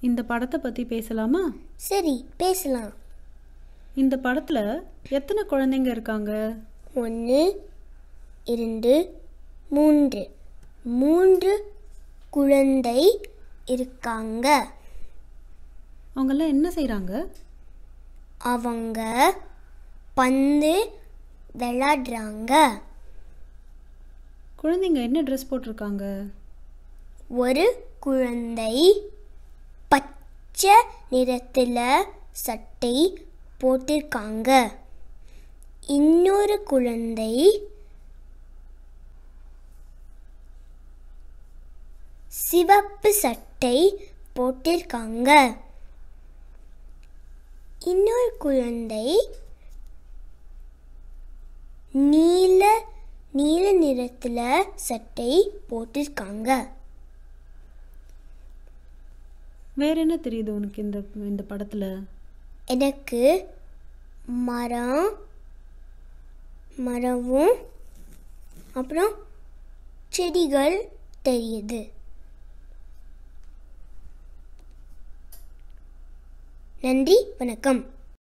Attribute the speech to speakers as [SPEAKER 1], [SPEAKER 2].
[SPEAKER 1] இந்த படத்தை பற்றி பேசலாமா
[SPEAKER 2] சரி பேசலாம்
[SPEAKER 1] இந்த படத்தில் எத்தனை குழந்தைங்க இருக்காங்க
[SPEAKER 2] ஒன்று இரண்டு மூன்று மூன்று குழந்தை இருக்காங்க
[SPEAKER 1] அவங்கெல்லாம் என்ன செய்கிறாங்க
[SPEAKER 2] அவங்க பந்து விளையாடுறாங்க
[SPEAKER 1] குழந்தைங்க என்ன ட்ரெஸ் போட்டிருக்காங்க
[SPEAKER 2] ஒரு குழந்தை பச்சை நிறத்தில் சட்டை போட்டிருக்காங்க இன்னொரு குழந்தை சிவப்பு சட்டை போட்டிருக்காங்க இன்னொரு குழந்தை நீல நீல நிறத்தில் சட்டை போட்டிருக்காங்க
[SPEAKER 1] வேற என்ன தெரியுது உனக்கு இந்த இந்த படத்தில்
[SPEAKER 2] எனக்கு மரம் மரமும் அப்புறம் செடிகள் தெரியுது நன்றி வணக்கம்